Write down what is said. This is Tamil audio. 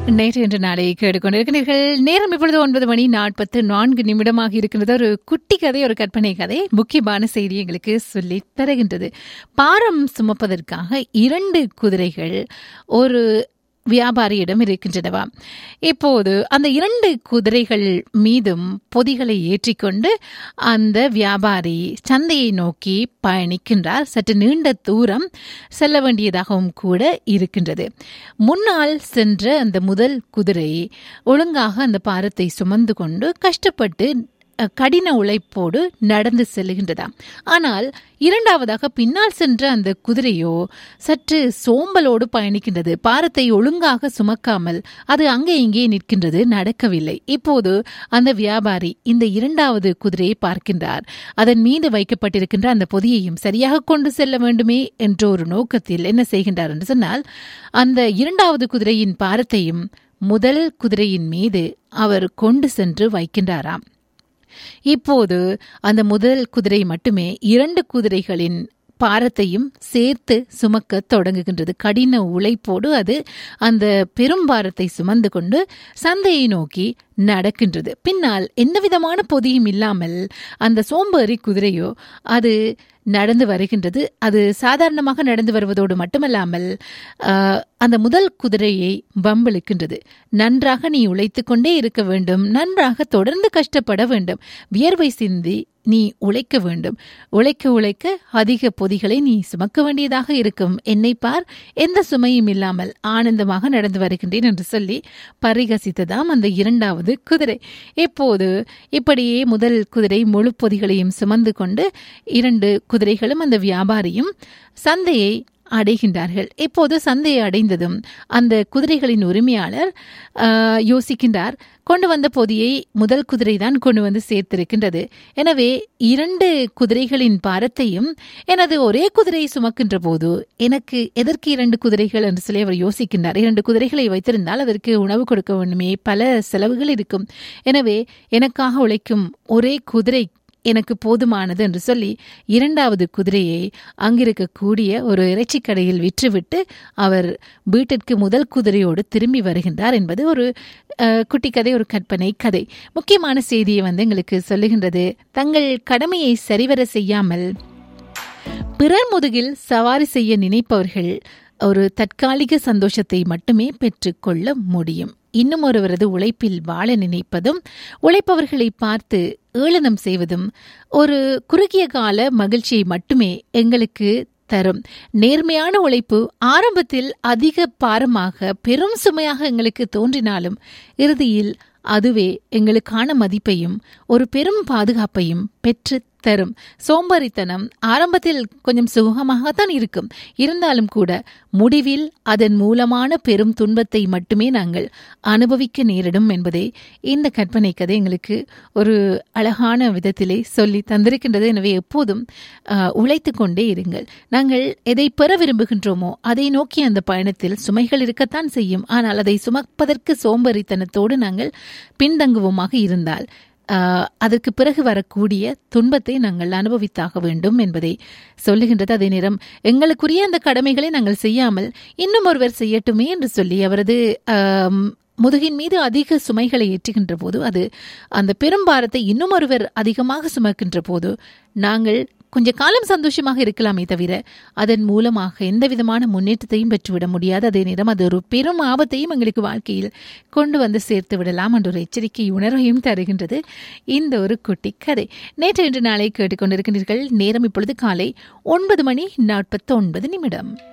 நேற்று இன்று நாளை கேட்டுக்கொண்டிருக்கிறீர்கள் நேரம் இப்பொழுது ஒன்பது மணி நாற்பத்து நான்கு நிமிடமாக இருக்கின்றது ஒரு குட்டி கதை ஒரு கற்பனை கதை முக்கியமான செய்தி எங்களுக்கு சொல்லி தருகின்றது பாரம் சுமப்பதற்காக இரண்டு குதிரைகள் ஒரு வியாபாரியிடம் இருக்கின்றனவா இப்போது அந்த இரண்டு குதிரைகள் மீதும் பொதிகளை ஏற்றிக்கொண்டு அந்த வியாபாரி சந்தையை நோக்கி பயணிக்கின்றார் சற்று நீண்ட தூரம் செல்ல வேண்டியதாகவும் கூட இருக்கின்றது முன்னால் சென்ற அந்த முதல் குதிரை ஒழுங்காக அந்த பாரத்தை சுமந்து கொண்டு கஷ்டப்பட்டு அஹ், கடின உழைப்போடு நடந்து செல்லுகின்றதாம் ஆனால் இரண்டாவதாக பின்னால் சென்ற அந்த குதிரையோ சற்று சோம்பலோடு பயணிக்கின்றது பாரத்தை ஒழுங்காக சுமக்காமல் அது அங்கே இங்கே நிற்கின்றது நடக்கவில்லை இப்போது அந்த வியாபாரி இந்த இரண்டாவது குதிரையை பார்க்கின்றார் அதன் மீது வைக்கப்பட்டிருக்கின்ற அந்த பொதியையும் சரியாக கொண்டு செல்ல வேண்டுமே என்ற ஒரு நோக்கத்தில் என்ன செய்கின்றார் என்று சொன்னால் அந்த இரண்டாவது குதிரையின் பாரத்தையும் முதல் குதிரையின் மீது அவர் கொண்டு சென்று வைக்கின்றாராம் இப்போது அந்த முதல் குதிரை மட்டுமே இரண்டு குதிரைகளின் பாரத்தையும் சேர்த்து சுமக்க தொடங்குகின்றது கடின உழைப்போடு அது அந்த பெரும் பாரத்தை சுமந்து கொண்டு சந்தையை நோக்கி நடக்கின்றது பின்னால் எந்த விதமான பொதியும் இல்லாமல் அந்த சோம்பேறி குதிரையோ அது நடந்து வருகின்றது அது சாதாரணமாக நடந்து வருவதோடு மட்டுமல்லாமல் ஆஹ், அந்த முதல் குதிரையை வம்பிழுக்கின்றது நன்றாக நீ உழைத்து கொண்டே இருக்க வேண்டும் நன்றாக தொடர்ந்து கஷ்டப்பட வேண்டும் வியர்வை சிந்தி நீ உழைக்க வேண்டும் உழைக்க உழைக்க அதிக பொதிகளை நீ சுமக்க வேண்டியதாக இருக்கும் என்னை பார் எந்த சுமையும் இல்லாமல் ஆனந்தமாக நடந்து வருகின்றேன் என்று சொல்லி பரிகசித்ததாம் அந்த இரண்டாவது குதிரை இப்போது இப்படியே முதல் குதிரை முழு பொதிகளையும் சுமந்து கொண்டு இரண்டு குதிரைகளும் அந்த வியாபாரியும் சந்தையை அடைகின்றார்கள் இப்போது சந்தையை அடைந்ததும் அந்த குதிரைகளின் உரிமையாளர் ஆஹ், யோசிக்கின்றார் கொண்டு வந்த பொதியை முதல் குதிரை தான் கொண்டு வந்து சேர்த்திருக்கின்றது எனவே இரண்டு குதிரைகளின் பாரத்தையும் எனது ஒரே குதிரை சுமக்கின்ற போது எனக்கு எதற்கு இரண்டு குதிரைகள் என்று சொல்லி அவர் யோசிக்கின்றார் இரண்டு குதிரைகளை வைத்திருந்தால் அதற்கு உணவு கொடுக்க வேண்டுமே பல செலவுகள் இருக்கும் எனவே எனக்காக உழைக்கும் ஒரே குதிரை எனக்கு போதுமானது என்று சொல்லி இரண்டாவது குதிரையை அங்கிருக்கக்கூடிய ஒரு இறைச்சிக் கடையில் விற்றுவிட்டு அவர் வீட்டிற்கு முதல் குதிரையோடு திரும்பி வருகின்றார் என்பது ஒரு அஹ், குட்டி கதை ஒரு கற்பனை கதை முக்கியமான செய்தியை வந்து எங்களுக்கு சொல்லுகின்றது தங்கள் கடமையை சரிவர செய்யாமல் பிறர் முதுகில் சவாரி செய்ய நினைப்பவர்கள் ஒரு தற்காலிக சந்தோஷத்தை மட்டுமே பெற்றுக்கொள்ள முடியும் இன்னும் ஒருவரது உழைப்பில் வாழ நினைப்பதும் உழைப்பவர்களை பார்த்து ஏளனம் செய்வதும் ஒரு குறுகிய கால மகிழ்ச்சியை மட்டுமே எங்களுக்கு தரும் நேர்மையான உழைப்பு ஆரம்பத்தில் அதிக பாரமாக பெரும் சுமையாக எங்களுக்கு தோன்றினாலும் இறுதியில் அதுவே எங்களுக்கான மதிப்பையும் ஒரு பெரும் பாதுகாப்பையும் பெற்று தரும் சோம்பேறித்தனம் ஆரம்பத்தில் கொஞ்சம் சுகமாகத்தான் இருக்கும் இருந்தாலும் கூட முடிவில் அதன் மூலமான பெரும் துன்பத்தை மட்டுமே நாங்கள் அனுபவிக்க நேரிடும் என்பதே இந்த கற்பனை கதை எங்களுக்கு ஒரு அழகான விதத்திலே சொல்லி தந்திருக்கின்றது எனவே எப்போதும் ஆஹ், உழைத்து கொண்டே இருங்கள் நாங்கள் எதை பெற விரும்புகின்றோமோ அதை நோக்கி அந்த பயணத்தில் சுமைகள் இருக்கத்தான் செய்யும் ஆனால் அதை சுமப்பதற்கு சோம்பேறித்தனத்தோடு நாங்கள் பின்தங்குவோமாக இருந்தால் ஆஹ், அதற்கு பிறகு வரக்கூடிய துன்பத்தை நாங்கள் அனுபவித்தாக வேண்டும் என்பதை சொல்லுகின்றது அதே நேரம் எங்களுக்குரிய அந்த கடமைகளை நாங்கள் செய்யாமல் இன்னும் ஒருவர் செய்யட்டுமே என்று சொல்லி அவரது ஆம், முதுகின் மீது அதிக சுமைகளை ஏற்றுகின்ற போது அது அந்த பெரும் பாரத்தை இன்னும் ஒருவர் அதிகமாக சுமக்கின்ற போது நாங்கள் கொஞ்ச காலம் சந்தோஷமாக இருக்கலாமே தவிர அதன் மூலமாக எந்த விதமான முன்னேற்றத்தையும் பெற்றுவிட முடியாது அதே நேரம் அது ஒரு பெரும் ஆபத்தையும் எங்களுக்கு வாழ்க்கையில் கொண்டு வந்து சேர்த்து விடலாம் என்ற ஒரு எச்சரிக்கை உணர்வையும் தருகின்றது இந்த ஒரு குட்டி கதை நேற்று இன்று நாளை கேட்டுக்கொண்டிருக்கின்றீர்கள் நேரம் இப்பொழுது காலை ஒன்பது மணி நாற்பத்தி ஒன்பது நிமிடம்